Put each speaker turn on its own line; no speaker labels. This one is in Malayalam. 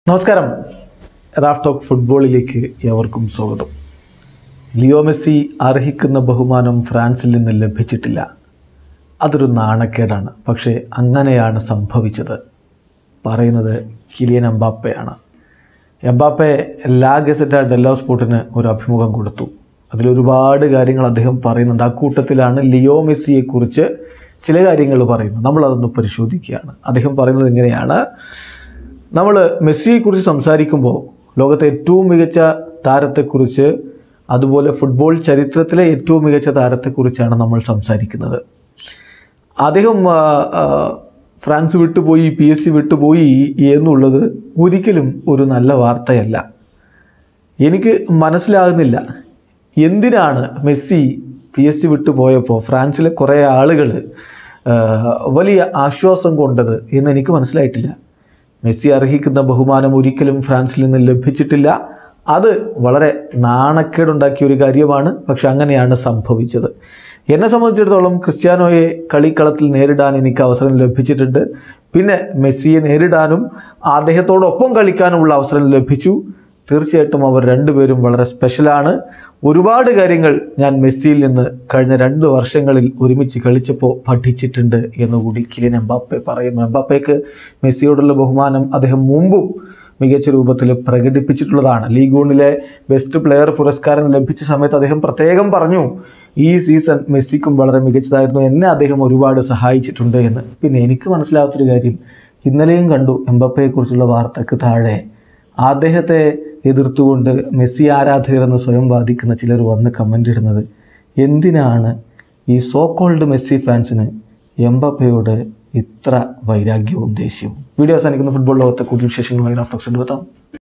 നമസ്കാരം റാഫ് ടോക്ക് ഫുട്ബോളിലേക്ക് ഏവർക്കും സ്വാഗതം ലിയോ മെസ്സി അർഹിക്കുന്ന ബഹുമാനം ഫ്രാൻസിൽ നിന്ന് ലഭിച്ചിട്ടില്ല അതൊരു നാണക്കേടാണ് പക്ഷേ അങ്ങനെയാണ് സംഭവിച്ചത് പറയുന്നത് കിലിയൻ എംബാപ്പയാണ് എംബാപ്പെ ലാ ഗസറ്റ ഡെല്ലോ സ്പോർട്ടിന് ഒരു അഭിമുഖം കൊടുത്തു അതിലൊരുപാട് കാര്യങ്ങൾ അദ്ദേഹം പറയുന്നുണ്ട് ആ കൂട്ടത്തിലാണ് ലിയോ മെസ്സിയെക്കുറിച്ച് ചില കാര്യങ്ങൾ പറയുന്നത് നമ്മളതൊന്ന് പരിശോധിക്കുകയാണ് അദ്ദേഹം പറയുന്നത് എങ്ങനെയാണ് നമ്മൾ മെസ്സിയെക്കുറിച്ച് സംസാരിക്കുമ്പോൾ ലോകത്തെ ഏറ്റവും മികച്ച താരത്തെക്കുറിച്ച് അതുപോലെ ഫുട്ബോൾ ചരിത്രത്തിലെ ഏറ്റവും മികച്ച താരത്തെക്കുറിച്ചാണ് നമ്മൾ സംസാരിക്കുന്നത് അദ്ദേഹം ആ, ആ, ഫ്രാൻസ് വിട്ടുപോയി പി എസ് സി വിട്ടുപോയി എന്നുള്ളത് ഒരിക്കലും ഒരു നല്ല വാർത്തയല്ല എനിക്ക് മനസ്സിലാകുന്നില്ല എന്തിനാണ് മെസ്സി പി എസ് സി വിട്ടു പോയപ്പോൾ ഫ്രാൻസിലെ കുറേ ആളുകൾ വലിയ ആശ്വാസം കൊണ്ടത് എന്ന് എനിക്ക് മനസ്സിലായിട്ടില്ല മെസ്സി അർഹിക്കുന്ന ബഹുമാനം ഒരിക്കലും ഫ്രാൻസിൽ നിന്ന് ലഭിച്ചിട്ടില്ല അത് വളരെ നാണക്കേടുണ്ടാക്കിയ ഒരു കാര്യമാണ് പക്ഷെ അങ്ങനെയാണ് സംഭവിച്ചത് എന്നെ സംബന്ധിച്ചിടത്തോളം ക്രിസ്ത്യാനോയെ കളിക്കളത്തിൽ നേരിടാൻ എനിക്ക് അവസരം ലഭിച്ചിട്ടുണ്ട് പിന്നെ മെസ്സിയെ നേരിടാനും അദ്ദേഹത്തോടൊപ്പം കളിക്കാനുമുള്ള അവസരം ലഭിച്ചു തീർച്ചയായിട്ടും അവർ രണ്ടുപേരും വളരെ സ്പെഷ്യലാണ് ഒരുപാട് കാര്യങ്ങൾ ഞാൻ മെസ്സിയിൽ നിന്ന് കഴിഞ്ഞ രണ്ട് വർഷങ്ങളിൽ ഒരുമിച്ച് കളിച്ചപ്പോൾ പഠിച്ചിട്ടുണ്ട് എന്നുകൂടി കിലിൻ എംബാപ്പെ പറയുന്നു എംബാപ്പയ്ക്ക് മെസ്സിയോടുള്ള ബഹുമാനം അദ്ദേഹം മുമ്പും മികച്ച രൂപത്തിൽ പ്രകടിപ്പിച്ചിട്ടുള്ളതാണ് ലീഗ് വണ്ണിലെ ബെസ്റ്റ് പ്ലെയർ പുരസ്കാരം ലഭിച്ച സമയത്ത് അദ്ദേഹം പ്രത്യേകം പറഞ്ഞു ഈ സീസൺ മെസ്സിക്കും വളരെ മികച്ചതായിരുന്നു എന്നെ അദ്ദേഹം ഒരുപാട് സഹായിച്ചിട്ടുണ്ട് എന്ന് പിന്നെ എനിക്ക് മനസ്സിലാവാത്തൊരു കാര്യം ഇന്നലെയും കണ്ടു എംബപ്പയെക്കുറിച്ചുള്ള വാർത്തക്ക് താഴെ അദ്ദേഹത്തെ എതിർത്തുകൊണ്ട് മെസ്സി ആരാധകർ എന്ന് സ്വയം വാദിക്കുന്ന ചിലർ വന്ന് കമൻ്റ് ഇടുന്നത് എന്തിനാണ് ഈ സോ കോൾഡ് മെസ്സി ഫാൻസിന് എംബപ്പയോട് ഇത്ര വൈരാഗ്യവും ദേഷ്യവും വീഡിയോ അവസാനിക്കുന്ന ഫുട്ബോൾ ലോകത്തെ കൂടുതൽ വിശേഷങ്ങളുമായി റാഫ്റ്റോക്സ് എടുത്താം